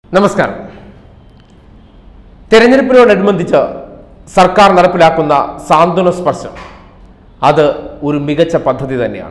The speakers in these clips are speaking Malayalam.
നമസ്കാരം തെരഞ്ഞെടുപ്പിനോടനുബന്ധിച്ച് സർക്കാർ നടപ്പിലാക്കുന്ന സാന്ത്വന സ്പർശം അത് ഒരു മികച്ച പദ്ധതി തന്നെയാണ്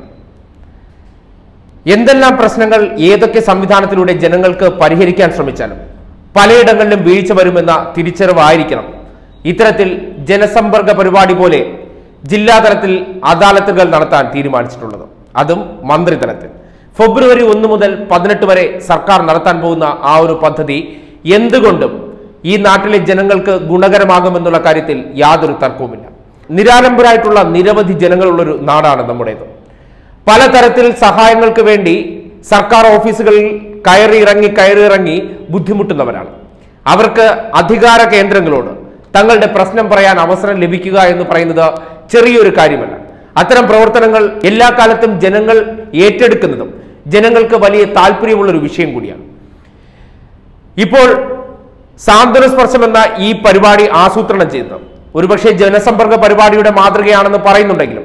എന്തെല്ലാം പ്രശ്നങ്ങൾ ഏതൊക്കെ സംവിധാനത്തിലൂടെ ജനങ്ങൾക്ക് പരിഹരിക്കാൻ ശ്രമിച്ചാലും പലയിടങ്ങളിലും വീഴ്ച വരുമെന്ന തിരിച്ചറിവായിരിക്കണം ഇത്തരത്തിൽ ജനസമ്പർക്ക പരിപാടി പോലെ ജില്ലാതലത്തിൽ അദാലത്തുകൾ നടത്താൻ തീരുമാനിച്ചിട്ടുള്ളത് അതും മന്ത്രിതലത്തിൽ ഫെബ്രുവരി ഒന്ന് മുതൽ പതിനെട്ട് വരെ സർക്കാർ നടത്താൻ പോകുന്ന ആ ഒരു പദ്ധതി എന്തുകൊണ്ടും ഈ നാട്ടിലെ ജനങ്ങൾക്ക് ഗുണകരമാകുമെന്നുള്ള കാര്യത്തിൽ യാതൊരു തർക്കവുമില്ല നിരാലംബരായിട്ടുള്ള നിരവധി ജനങ്ങളുള്ളൊരു നാടാണ് നമ്മുടേത് പലതരത്തിൽ സഹായങ്ങൾക്ക് വേണ്ടി സർക്കാർ ഓഫീസുകളിൽ കയറി ഇറങ്ങി കയറി ഇറങ്ങി ബുദ്ധിമുട്ടുന്നവരാണ് അവർക്ക് അധികാര കേന്ദ്രങ്ങളോട് തങ്ങളുടെ പ്രശ്നം പറയാൻ അവസരം ലഭിക്കുക എന്ന് പറയുന്നത് ചെറിയൊരു കാര്യമല്ല അത്തരം പ്രവർത്തനങ്ങൾ എല്ലാ കാലത്തും ജനങ്ങൾ ഏറ്റെടുക്കുന്നതും ജനങ്ങൾക്ക് വലിയ താല്പര്യമുള്ള ഒരു വിഷയം കൂടിയാണ് ഇപ്പോൾ സാന്ത്വന സ്പർശം എന്ന ഈ പരിപാടി ആസൂത്രണം ചെയ്തത് ഒരുപക്ഷെ ജനസമ്പർക്ക പരിപാടിയുടെ മാതൃകയാണെന്ന് പറയുന്നുണ്ടെങ്കിലും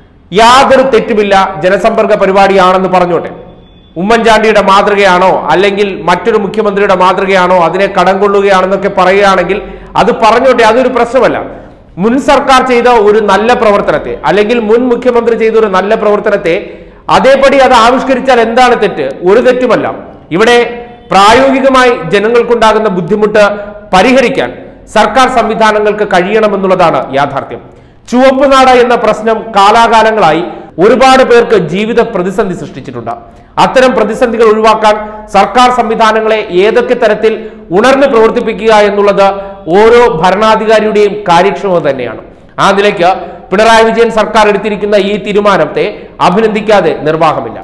യാതൊരു തെറ്റുമില്ല ജനസമ്പർക്ക പരിപാടിയാണെന്ന് പറഞ്ഞോട്ടെ ഉമ്മൻചാണ്ടിയുടെ മാതൃകയാണോ അല്ലെങ്കിൽ മറ്റൊരു മുഖ്യമന്ത്രിയുടെ മാതൃകയാണോ അതിനെ കടം കൊള്ളുകയാണെന്നൊക്കെ പറയുകയാണെങ്കിൽ അത് പറഞ്ഞോട്ടെ അതൊരു പ്രശ്നമല്ല മുൻ സർക്കാർ ചെയ്ത ഒരു നല്ല പ്രവർത്തനത്തെ അല്ലെങ്കിൽ മുൻ മുഖ്യമന്ത്രി ചെയ്ത ഒരു നല്ല പ്രവർത്തനത്തെ അതേപടി അത് ആവിഷ്കരിച്ചാൽ എന്താണ് തെറ്റ് ഒരു തെറ്റുമല്ല ഇവിടെ പ്രായോഗികമായി ജനങ്ങൾക്കുണ്ടാകുന്ന ബുദ്ധിമുട്ട് പരിഹരിക്കാൻ സർക്കാർ സംവിധാനങ്ങൾക്ക് കഴിയണമെന്നുള്ളതാണ് യാഥാർത്ഥ്യം ചുവപ്പ് നാട എന്ന പ്രശ്നം കാലാകാലങ്ങളായി ഒരുപാട് പേർക്ക് ജീവിത പ്രതിസന്ധി സൃഷ്ടിച്ചിട്ടുണ്ട് അത്തരം പ്രതിസന്ധികൾ ഒഴിവാക്കാൻ സർക്കാർ സംവിധാനങ്ങളെ ഏതൊക്കെ തരത്തിൽ ഉണർന്ന് പ്രവർത്തിപ്പിക്കുക എന്നുള്ളത് ഓരോ ഭരണാധികാരിയുടെയും കാര്യക്ഷമത തന്നെയാണ് ആ നിലയ്ക്ക് പിണറായി വിജയൻ സർക്കാർ എടുത്തിരിക്കുന്ന ഈ തീരുമാനത്തെ അഭിനന്ദിക്കാതെ നിർവാഹമില്ല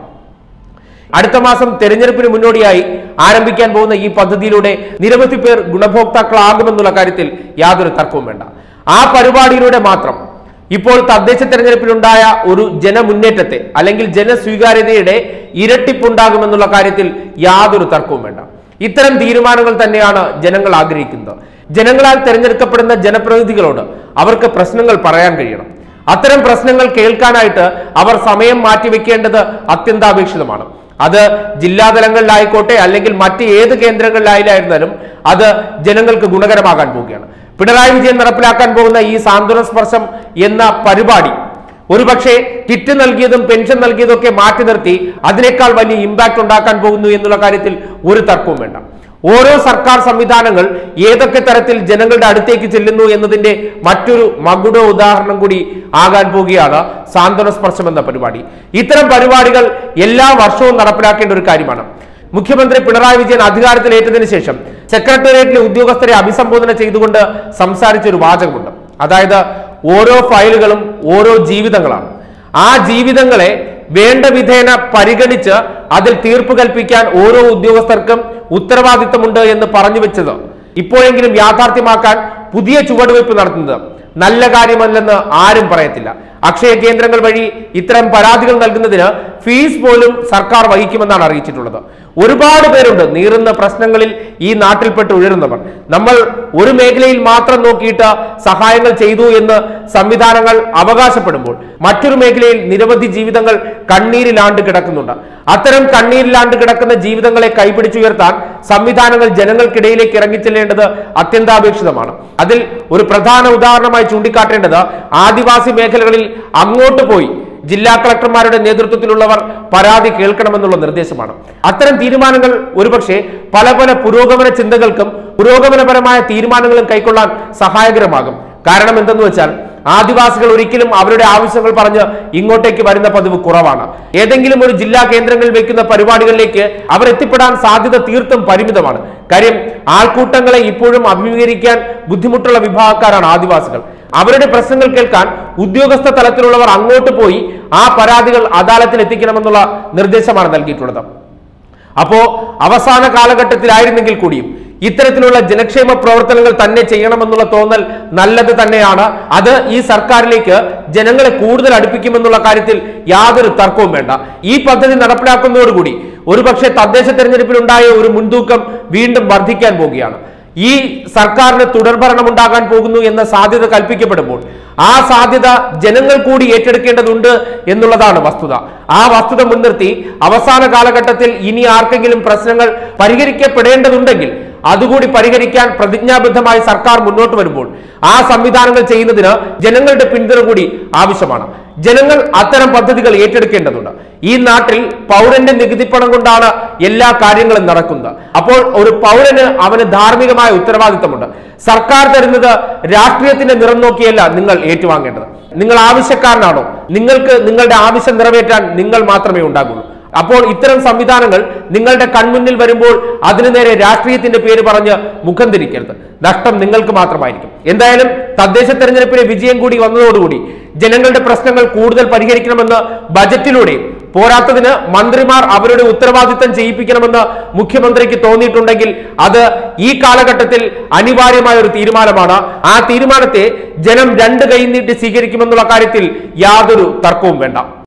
അടുത്ത മാസം തെരഞ്ഞെടുപ്പിന് മുന്നോടിയായി ആരംഭിക്കാൻ പോകുന്ന ഈ പദ്ധതിയിലൂടെ നിരവധി പേർ ഗുണഭോക്താക്കളാകുമെന്നുള്ള കാര്യത്തിൽ യാതൊരു തർക്കവും വേണ്ട ആ പരിപാടിയിലൂടെ മാത്രം ഇപ്പോൾ തദ്ദേശ തെരഞ്ഞെടുപ്പിലുണ്ടായ ഒരു ജനമുന്നേറ്റത്തെ അല്ലെങ്കിൽ ജനസ്വീകാര്യതയുടെ ഇരട്ടിപ്പുണ്ടാകുമെന്നുള്ള കാര്യത്തിൽ യാതൊരു തർക്കവും വേണ്ട ഇത്തരം തീരുമാനങ്ങൾ തന്നെയാണ് ജനങ്ങൾ ആഗ്രഹിക്കുന്നത് ജനങ്ങളാൽ തെരഞ്ഞെടുക്കപ്പെടുന്ന ജനപ്രതിനിധികളോട് അവർക്ക് പ്രശ്നങ്ങൾ പറയാൻ കഴിയണം അത്തരം പ്രശ്നങ്ങൾ കേൾക്കാനായിട്ട് അവർ സമയം മാറ്റിവെക്കേണ്ടത് അത്യന്താപേക്ഷിതമാണ് അത് ജില്ലാതലങ്ങളിലായിക്കോട്ടെ അല്ലെങ്കിൽ മറ്റ് ഏത് കേന്ദ്രങ്ങളിലായാലും അത് ജനങ്ങൾക്ക് ഗുണകരമാകാൻ പോവുകയാണ് പിണറായി വിജയൻ നടപ്പിലാക്കാൻ പോകുന്ന ഈ സാന്ത്വന സ്പർശം എന്ന പരിപാടി ഒരുപക്ഷെ കിറ്റ് നൽകിയതും പെൻഷൻ നൽകിയതൊക്കെ മാറ്റി നിർത്തി അതിനേക്കാൾ വലിയ ഇമ്പാക്ട് ഉണ്ടാക്കാൻ പോകുന്നു എന്നുള്ള കാര്യത്തിൽ ഒരു തർക്കവും വേണ്ട ഓരോ സർക്കാർ സംവിധാനങ്ങൾ ഏതൊക്കെ തരത്തിൽ ജനങ്ങളുടെ അടുത്തേക്ക് ചെല്ലുന്നു എന്നതിന്റെ മറ്റൊരു മകുട ഉദാഹരണം കൂടി ആകാൻ പോവുകയാണ് സാന്ത്വന സ്പർശം എന്ന പരിപാടി ഇത്തരം പരിപാടികൾ എല്ലാ വർഷവും നടപ്പിലാക്കേണ്ട ഒരു കാര്യമാണ് മുഖ്യമന്ത്രി പിണറായി വിജയൻ അധികാരത്തിലേറ്റതിനു ശേഷം സെക്രട്ടേറിയറ്റിലെ ഉദ്യോഗസ്ഥരെ അഭിസംബോധന ചെയ്തുകൊണ്ട് സംസാരിച്ച ഒരു വാചകമുണ്ട് അതായത് ഓരോ ഫയലുകളും ഓരോ ജീവിതങ്ങളാണ് ആ ജീവിതങ്ങളെ വേണ്ട വിധേന പരിഗണിച്ച് അതിൽ തീർപ്പ് കൽപ്പിക്കാൻ ഓരോ ഉദ്യോഗസ്ഥർക്കും ഉത്തരവാദിത്തമുണ്ട് എന്ന് പറഞ്ഞു വെച്ചത് ഇപ്പോഴെങ്കിലും യാഥാർത്ഥ്യമാക്കാൻ പുതിയ ചുവടുവയ്പ് നടത്തുന്നത് നല്ല കാര്യമല്ലെന്ന് ആരും പറയത്തില്ല അക്ഷയ കേന്ദ്രങ്ങൾ വഴി ഇത്തരം പരാതികൾ നൽകുന്നതിന് ഫീസ് പോലും സർക്കാർ വഹിക്കുമെന്നാണ് അറിയിച്ചിട്ടുള്ളത് ഒരുപാട് പേരുണ്ട് നീറുന്ന പ്രശ്നങ്ങളിൽ ഈ നാട്ടിൽപ്പെട്ട് ഉയരുന്നവർ നമ്മൾ ഒരു മേഖലയിൽ മാത്രം നോക്കിയിട്ട് സഹായങ്ങൾ ചെയ്തു എന്ന് സംവിധാനങ്ങൾ അവകാശപ്പെടുമ്പോൾ മറ്റൊരു മേഖലയിൽ നിരവധി ജീവിതങ്ങൾ കണ്ണീരിലാണ്ട് കിടക്കുന്നുണ്ട് അത്തരം കണ്ണീരിലാണ്ട് കിടക്കുന്ന ജീവിതങ്ങളെ കൈപിടിച്ചുയർത്താൻ സംവിധാനങ്ങൾ ജനങ്ങൾക്കിടയിലേക്ക് ഇറങ്ങിച്ചെല്ലേണ്ടത് അത്യന്താപേക്ഷിതമാണ് അതിൽ ഒരു പ്രധാന ഉദാഹരണമായി ചൂണ്ടിക്കാട്ടേണ്ടത് ആദിവാസി മേഖലകളിൽ അങ്ങോട്ട് പോയി ജില്ലാ കളക്ടർമാരുടെ നേതൃത്വത്തിലുള്ളവർ പരാതി കേൾക്കണമെന്നുള്ള നിർദ്ദേശമാണ് അത്തരം തീരുമാനങ്ങൾ ഒരുപക്ഷെ പല പല പുരോഗമന ചിന്തകൾക്കും പുരോഗമനപരമായ തീരുമാനങ്ങളും കൈക്കൊള്ളാൻ സഹായകരമാകും കാരണം എന്തെന്ന് വെച്ചാൽ ആദിവാസികൾ ഒരിക്കലും അവരുടെ ആവശ്യങ്ങൾ പറഞ്ഞ് ഇങ്ങോട്ടേക്ക് വരുന്ന പതിവ് കുറവാണ് ഏതെങ്കിലും ഒരു ജില്ലാ കേന്ദ്രങ്ങളിൽ വെക്കുന്ന പരിപാടികളിലേക്ക് അവർ എത്തിപ്പെടാൻ സാധ്യത തീർത്തും പരിമിതമാണ് കാര്യം ആൾക്കൂട്ടങ്ങളെ ഇപ്പോഴും അഭിമുഖീകരിക്കാൻ ബുദ്ധിമുട്ടുള്ള വിഭാഗക്കാരാണ് ആദിവാസികൾ അവരുടെ പ്രശ്നങ്ങൾ കേൾക്കാൻ ഉദ്യോഗസ്ഥ തലത്തിലുള്ളവർ അങ്ങോട്ട് പോയി ആ പരാതികൾ അദാലത്തിൽ എത്തിക്കണമെന്നുള്ള നിർദ്ദേശമാണ് നൽകിയിട്ടുള്ളത് അപ്പോ അവസാന കാലഘട്ടത്തിലായിരുന്നെങ്കിൽ കൂടിയും ഇത്തരത്തിലുള്ള ജനക്ഷേമ പ്രവർത്തനങ്ങൾ തന്നെ ചെയ്യണമെന്നുള്ള തോന്നൽ നല്ലത് തന്നെയാണ് അത് ഈ സർക്കാരിലേക്ക് ജനങ്ങളെ കൂടുതൽ അടുപ്പിക്കുമെന്നുള്ള കാര്യത്തിൽ യാതൊരു തർക്കവും വേണ്ട ഈ പദ്ധതി നടപ്പിലാക്കുന്നതോടുകൂടി ഒരുപക്ഷെ തദ്ദേശ തെരഞ്ഞെടുപ്പിലുണ്ടായ ഒരു മുൻതൂക്കം വീണ്ടും വർദ്ധിക്കാൻ പോവുകയാണ് ഈ സർക്കാരിന് തുടർഭരണം ഉണ്ടാകാൻ പോകുന്നു എന്ന സാധ്യത കൽപ്പിക്കപ്പെടുമ്പോൾ ആ സാധ്യത ജനങ്ങൾ കൂടി ഏറ്റെടുക്കേണ്ടതുണ്ട് എന്നുള്ളതാണ് വസ്തുത ആ വസ്തുത മുൻനിർത്തി അവസാന കാലഘട്ടത്തിൽ ഇനി ആർക്കെങ്കിലും പ്രശ്നങ്ങൾ പരിഹരിക്കപ്പെടേണ്ടതുണ്ടെങ്കിൽ അതുകൂടി പരിഹരിക്കാൻ പ്രതിജ്ഞാബദ്ധമായി സർക്കാർ മുന്നോട്ട് വരുമ്പോൾ ആ സംവിധാനങ്ങൾ ചെയ്യുന്നതിന് ജനങ്ങളുടെ പിന്തുണ കൂടി ആവശ്യമാണ് ജനങ്ങൾ അത്തരം പദ്ധതികൾ ഏറ്റെടുക്കേണ്ടതുണ്ട് ഈ നാട്ടിൽ പൗരന്റെ നികുതിപ്പണം കൊണ്ടാണ് എല്ലാ കാര്യങ്ങളും നടക്കുന്നത് അപ്പോൾ ഒരു പൗരന് അവന് ധാർമ്മികമായ ഉത്തരവാദിത്തമുണ്ട് സർക്കാർ തരുന്നത് രാഷ്ട്രീയത്തിന്റെ നിറം നോക്കിയല്ല നിങ്ങൾ ഏറ്റുവാങ്ങേണ്ടത് നിങ്ങൾ ആവശ്യക്കാരനാണോ നിങ്ങൾക്ക് നിങ്ങളുടെ ആവശ്യം നിറവേറ്റാൻ നിങ്ങൾ മാത്രമേ ഉണ്ടാകുള്ളൂ അപ്പോൾ ഇത്തരം സംവിധാനങ്ങൾ നിങ്ങളുടെ കൺമുന്നിൽ വരുമ്പോൾ അതിനു നേരെ രാഷ്ട്രീയത്തിന്റെ പേര് പറഞ്ഞ് മുഖം തിരിക്കരുത് നഷ്ടം നിങ്ങൾക്ക് മാത്രമായിരിക്കും എന്തായാലും തദ്ദേശ തെരഞ്ഞെടുപ്പിലെ വിജയം കൂടി വന്നതോടുകൂടി ജനങ്ങളുടെ പ്രശ്നങ്ങൾ കൂടുതൽ പരിഹരിക്കണമെന്ന് ബജറ്റിലൂടെയും പോരാത്തതിന് മന്ത്രിമാർ അവരുടെ ഉത്തരവാദിത്തം ചെയ്യിപ്പിക്കണമെന്ന് മുഖ്യമന്ത്രിക്ക് തോന്നിയിട്ടുണ്ടെങ്കിൽ അത് ഈ കാലഘട്ടത്തിൽ അനിവാര്യമായ ഒരു തീരുമാനമാണ് ആ തീരുമാനത്തെ ജനം രണ്ട് കൈ നീട്ടി സ്വീകരിക്കുമെന്നുള്ള കാര്യത്തിൽ യാതൊരു തർക്കവും വേണ്ട